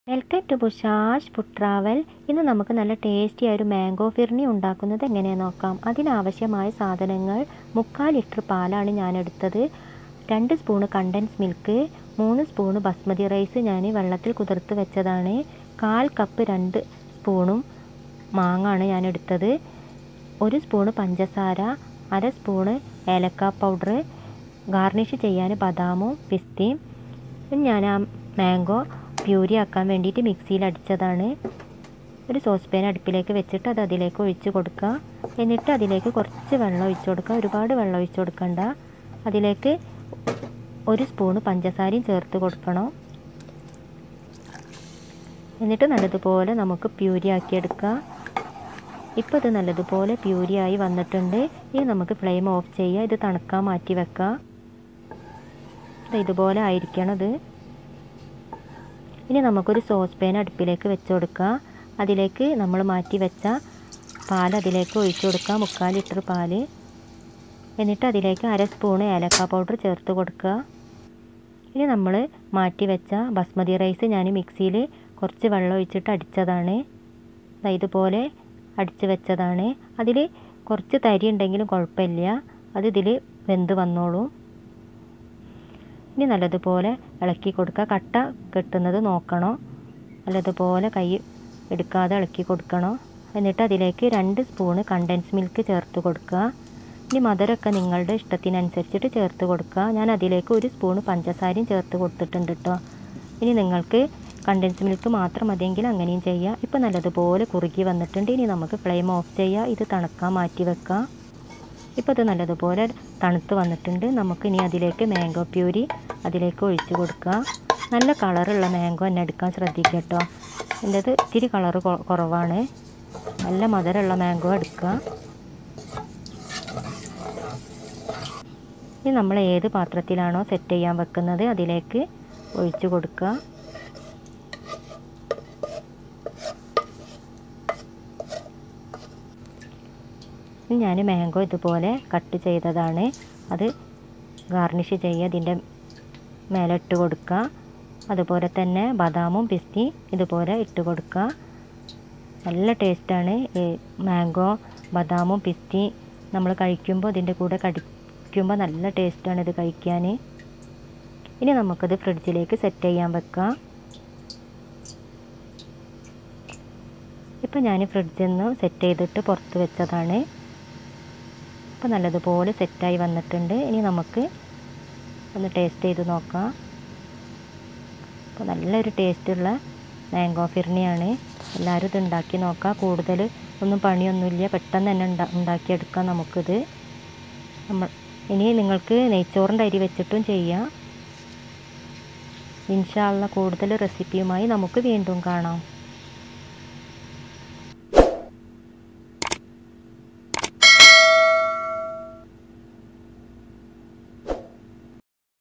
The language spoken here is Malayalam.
വെൽക്കം ടു ബുഷാഷ് ഫുഡ് ട്രാവൽ ഇന്ന് നമുക്ക് നല്ല ടേസ്റ്റി ആയ ഒരു മാംഗോ ഫിർണി ഉണ്ടാക്കുന്നത് എങ്ങനെയാണെന്ന് നോക്കാം അതിനാവശ്യമായ സാധനങ്ങൾ മുക്കാൽ ലിറ്റർ പാലാണ് ഞാൻ എടുത്തത് രണ്ട് സ്പൂണ് കണ്ടൻസ് മിൽക്ക് മൂന്ന് സ്പൂണ് ബസ്മതി റൈസ് ഞാൻ വെള്ളത്തിൽ കുതിർത്ത് വെച്ചതാണ് കാൽ കപ്പ് രണ്ട് സ്പൂണും മാങ്ങാണ് ഞാൻ എടുത്തത് ഒരു സ്പൂണ് പഞ്ചസാര അര സ്പൂണ് ഏലക്ക പൗഡർ ഗാർണിഷ് ചെയ്യാൻ ബദാമും പിസ്തയും ഞാൻ ആ മാംഗോ പ്യൂരി ആക്കാൻ വേണ്ടിയിട്ട് മിക്സിയിൽ അടിച്ചതാണ് ഒരു സോസ് പാൻ അടുപ്പിലേക്ക് വെച്ചിട്ട് അത് അതിലേക്ക് ഒഴിച്ച് കൊടുക്കുക എന്നിട്ട് അതിലേക്ക് കുറച്ച് വെള്ളം ഒഴിച്ച് കൊടുക്കുക ഒരുപാട് വെള്ളം ഒഴിച്ച് കൊടുക്കണ്ട അതിലേക്ക് ഒരു സ്പൂണ് പഞ്ചസാരയും ചേർത്ത് കൊടുക്കണം എന്നിട്ട് നല്ലതുപോലെ നമുക്ക് പ്യൂരി ആക്കിയെടുക്കുക ഇപ്പോൾ ഇത് നല്ലതുപോലെ പ്യൂരിയായി വന്നിട്ടുണ്ട് ഇനി നമുക്ക് ഫ്ലെയിം ഓഫ് ചെയ്യുക ഇത് തണുക്കാൻ മാറ്റി വെക്കുക ഇതുപോലെ ആയിരിക്കണം ഇത് ഇനി നമുക്കൊരു സോസ് പാൻ അടുപ്പിലേക്ക് വെച്ച് കൊടുക്കുക അതിലേക്ക് നമ്മൾ മാറ്റി വെച്ച പാൽ അതിലേക്ക് ഒഴിച്ചു കൊടുക്കുക മുക്കാൽ ലിറ്റർ പാല് എന്നിട്ട് അതിലേക്ക് അര സ്പൂണ് ഏലക്ക പൗഡർ ചേർത്ത് കൊടുക്കുക ഇനി നമ്മൾ മാറ്റി വെച്ച ബസ്മതി റൈസ് ഞാൻ മിക്സിയിൽ കുറച്ച് വെള്ളം ഒഴിച്ചിട്ട് അടിച്ചതാണ് ഇതുപോലെ അടിച്ച് വെച്ചതാണ് അതിൽ കുറച്ച് തരി ഉണ്ടെങ്കിലും കുഴപ്പമില്ല അത് ഇതിൽ വെന്ത് വന്നോളും ഇനി നല്ലതുപോലെ ഇളക്കി കൊടുക്കുക കട്ട കെട്ടുന്നത് നോക്കണം നല്ലതുപോലെ കൈ എടുക്കാതെ ഇളക്കി കൊടുക്കണം എന്നിട്ട് അതിലേക്ക് രണ്ട് സ്പൂണ് കണ്ടൻസ് മിൽക്ക് ചേർത്ത് കൊടുക്കുക ഇനി മധുരമൊക്കെ നിങ്ങളുടെ ഇഷ്ടത്തിനനുസരിച്ചിട്ട് ചേർത്ത് കൊടുക്കുക ഞാൻ അതിലേക്ക് ഒരു സ്പൂണ് പഞ്ചസാരയും ചേർത്ത് കൊടുത്തിട്ടുണ്ട് കേട്ടോ ഇനി നിങ്ങൾക്ക് കണ്ടൻസ് മിൽക്ക് മാത്രം മതിയെങ്കിൽ അങ്ങനെയും ചെയ്യാം ഇപ്പോൾ നല്ലതുപോലെ കുറുകി വന്നിട്ടുണ്ട് ഇനി നമുക്ക് ഫ്ലെയിം ഓഫ് ചെയ്യുക ഇത് തണുക്കാൻ മാറ്റി വെക്കാം ഇപ്പോൾ ഇത് നല്ലതുപോലെ തണുത്ത് വന്നിട്ടുണ്ട് നമുക്ക് ഇനി അതിലേക്ക് മാംഗോ പ്യൂരി അതിലേക്ക് ഒഴിച്ച് കൊടുക്കുക നല്ല കളറുള്ള മാംഗോ തന്നെ എടുക്കാൻ ശ്രദ്ധിക്കുക കേട്ടോ എൻ്റെത് ഇത്തിരി കളറ് കുറവാണ് നല്ല മധുരമുള്ള മാംഗോ എടുക്കുക ഇനി നമ്മൾ ഏത് പാത്രത്തിലാണോ സെറ്റ് ചെയ്യാൻ വെക്കുന്നത് അതിലേക്ക് ഒഴിച്ച് കൊടുക്കുക ഞാൻ മാംഗോ ഇതുപോലെ കട്ട് ചെയ്തതാണ് അത് ഗാർണിഷ് ചെയ്യുക ഇതിൻ്റെ മേലെ ഇട്ട് കൊടുക്കുക അതുപോലെ തന്നെ ബദാമും പിസ്തി ഇതുപോലെ ഇട്ട് കൊടുക്കുക നല്ല ടേസ്റ്റാണ് ഈ മാംഗോ ബദാമും പിസ്തി നമ്മൾ കഴിക്കുമ്പോൾ ഇതിൻ്റെ കൂടെ കടിക്കുമ്പോൾ നല്ല ടേസ്റ്റാണ് ഇത് കഴിക്കാൻ ഇനി നമുക്കത് ഫ്രിഡ്ജിലേക്ക് സെറ്റ് ചെയ്യാൻ വെക്കാം ഇപ്പോൾ ഞാൻ ഫ്രിഡ്ജിൽ നിന്ന് സെറ്റ് ചെയ്തിട്ട് പുറത്ത് വെച്ചതാണ് അപ്പോൾ നല്ലതുപോലെ സെറ്റായി വന്നിട്ടുണ്ട് ഇനി നമുക്ക് ഒന്ന് ടേസ്റ്റ് ചെയ്ത് നോക്കാം അപ്പോൾ നല്ലൊരു ടേസ്റ്റുള്ള മാംഗോ ഫിർണിയാണ് എല്ലാവരും ഇത് ഉണ്ടാക്കി നോക്കാം കൂടുതൽ ഒന്നും പണിയൊന്നുമില്ല പെട്ടെന്ന് തന്നെ ഉണ്ടാ ഉണ്ടാക്കിയെടുക്കാം നമുക്കിത് നമ്മൾ ഇനി നിങ്ങൾക്ക് നെയ്ച്ചോറിൻ്റെ അരി വെച്ചിട്ടും ചെയ്യാം ഇൻഷാള്ള കൂടുതൽ റെസിപ്പിയുമായി നമുക്ക് വീണ്ടും കാണാം